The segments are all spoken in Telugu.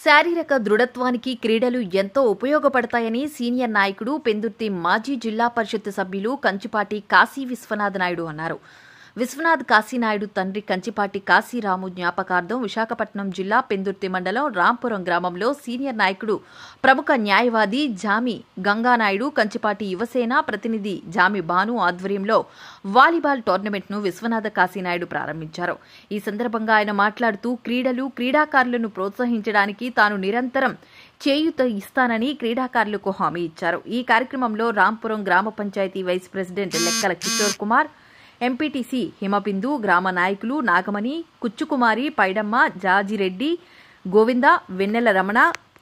శారీరక దృఢత్వానికి క్రీడలు ఎంతో ఉపయోగపడతాయని సీనియర్ నాయకుడు పెందుర్తి మాజీ జిల్లా పరిషత్ సభ్యులు కంచిపాటి కాశీ విశ్వనాథ్ నాయుడు అన్నారు విశ్వనాథ్ కాశీనాయుడు తండ్రి కంచిపాటి కాశీరాము జ్ఞాపకార్థం విశాఖపట్నం జిల్లా పెందుర్తి మండలం రాంపురం గ్రామంలో సీనియర్ నాయకుడు ప్రముఖ న్యాయవాది జామి గంగానాయుడు కంచిపాటి యువసేన ప్రతినిధి జామి భాను ఆధ్వర్యంలో వాలీబాల్ టోర్నమెంట్ను విశ్వనాథ కాశీనాయుడు ప్రారంభించారు ఈ సందర్భంగా ఆయన మాట్లాడుతూ క్రీడలు క్రీడాకారులను ప్రోత్సహించడానికి తాను నిరంతరం చేయూత ఇస్తానని క్రీడాకారులకు హామీ ఇచ్చారు ఈ కార్యక్రమంలో రాంపురం గ్రామ పంచాయతీ వైస్ ప్రెసిడెంట్ లెక్కల కిషోర్ కుమార్ ఎంపీటీసీ హిమబిందు గ్రామ నాయకులు నాగమణి కుచ్చుకుమారి పైడమ్మ జాజిరెడ్డి గోవింద వెన్నెల రమణ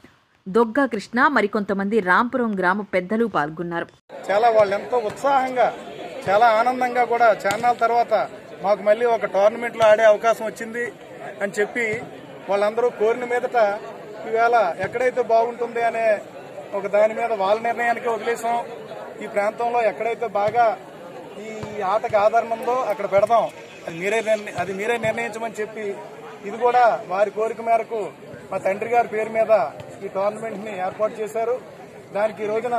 దొగ్గ కృష్ణ మరికొంతమంది రాంపురం గ్రామ పెద్దలు పాల్గొన్నారు చాలా వాళ్ళు ఎంతో ఉత్సాహంగా చాలా ఆనందంగా కూడా చాన్నాళ్ళ తర్వాత మాకు మళ్ళీ ఒక టోర్నమెంట్ లో ఆడే అవకాశం వచ్చింది అని చెప్పి వాళ్ళందరూ కోరిన మీదట ఈవేళ ఎక్కడైతే బాగుంటుంది అనే ఒక దాని మీద వాళ్ళ నిర్ణయానికి వదిలేసాం ఈ ప్రాంతంలో ఎక్కడైతే బాగా ఈ ఆటకు ఆదరణ ఉందో అక్కడ పెడదాం అది మీరే నిర్ణ- అది మీరే నిర్ణయించమని చెప్పి ఇది కూడా వారి కోరిక మేరకు మా తండ్రి గారి పేరు మీద ఈ టోర్నమెంట్ ని ఏర్పాటు చేశారు దానికి ఈ రోజున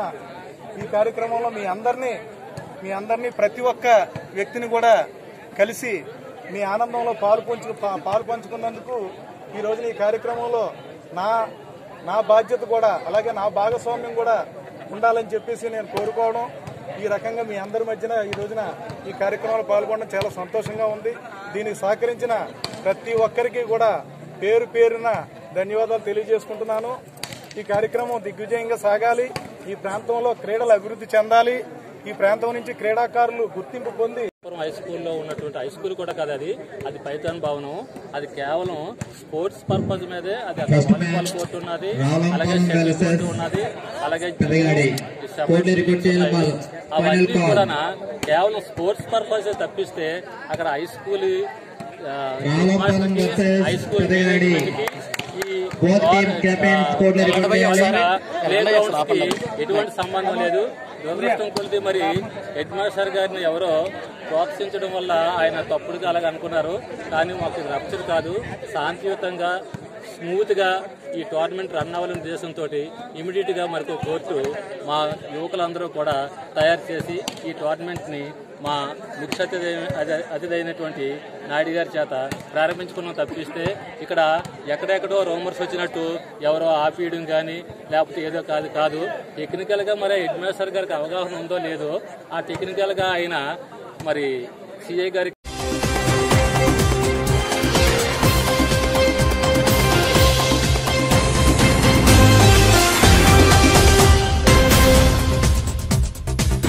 ఈ కార్యక్రమంలో మీ అందరినీ మీ అందరినీ ప్రతి ఒక్క వ్యక్తిని కూడా కలిసి మీ ఆనందంలో పాలు పంచు పా- పాలు పంచుకున్నందుకు ఈ రోజున ఈ కార్యక్రమంలో నా నా బాధ్యత కూడా అలాగే నా భాగస్వామ్యం కూడా ఉండాలని చెప్పేసి నేను కోరుకోవడం ఈ రకంగా మీ అందరి మధ్యన ఈ రోజున ఈ కార్యక్రమంలో పాల్గొనడం చాలా సంతోషంగా ఉంది దీనికి సహకరించిన ప్రతి ఒక్కరికి కూడా పేరు పేరున ధన్యవాదాలు తెలియజేసుకుంటున్నాను ఈ కార్యక్రమం దిగ్విజయంగా సాగాలి ఈ ప్రాంతంలో క్రీడలు అభివృద్ధి చెందాలి ఈ ప్రాంతం నుంచి క్రీడాకారులు గుర్తింపు పొంది పురం హై స్కూల్లో ఉన్నటువంటి హై స్కూల్ కూడా కాదు అది అది పైథాన్ భవనం అది కేవలం స్పోర్ట్స్ పర్పస్ మీదే అది అక్కడ వాలీబాల్ కోర్టు ఉన్నది అలాగే షటిల్ కోర్టు ఉన్నది అలాగే పెదగాడి కోనేరు కొట్టేల బాల్ అవన్నీ ఫైనల్ కాల్ కూడా కేవలం స్పోర్ట్స్ పర్పస్ తప్పిస్తే అక్కడ హై స్కూల్ ఆ, Ramapalem versus high school Pedagadi. ఈ Both team captains కోనేరు కొట్టేయాలి. ప్లే గ్రౌండ్స్ కి ఎటువంటి సంబంధం లేదు దురదృష్టం కొలిది మరి హెడ్ మాస్టర్ గారిని ఎవరో ప్రోత్సహించడం వల్ల ఆయన తప్పుడుగా అలాగ అనుకున్నారు కానీ మాకు ఇది రప్చర్ కాదు శాంతియుతంగా స్మూత్ గా ఈ టోర్నమెంట్ రన్ అవ్వాలనే ఉద్దేశంతో ఇమీడియట్ గా మరొక కోర్టు మా యువకులందరూ కూడా తయారు చేసి ఈ టోర్నమెంట్ ని మా ముఖ్య అతిథి అతి- అతిథైనటువంటి నాయుడు గారి చేత ప్రారంభించుకున్నాం తప్పిస్తే ఇక్కడ ఎక్కడెక్కడో రోమర్స్ వచ్చినట్టు ఎవరో ఆపేయడం కానీ లేకపోతే ఏదో కాదు కాదు టెక్నికల్ గా మరి హెడ్ మాస్టర్ గారికి అవగాహన ఉందో లేదో ఆ టెక్నికల్ గా ఆయన మరి సిఐ గారికి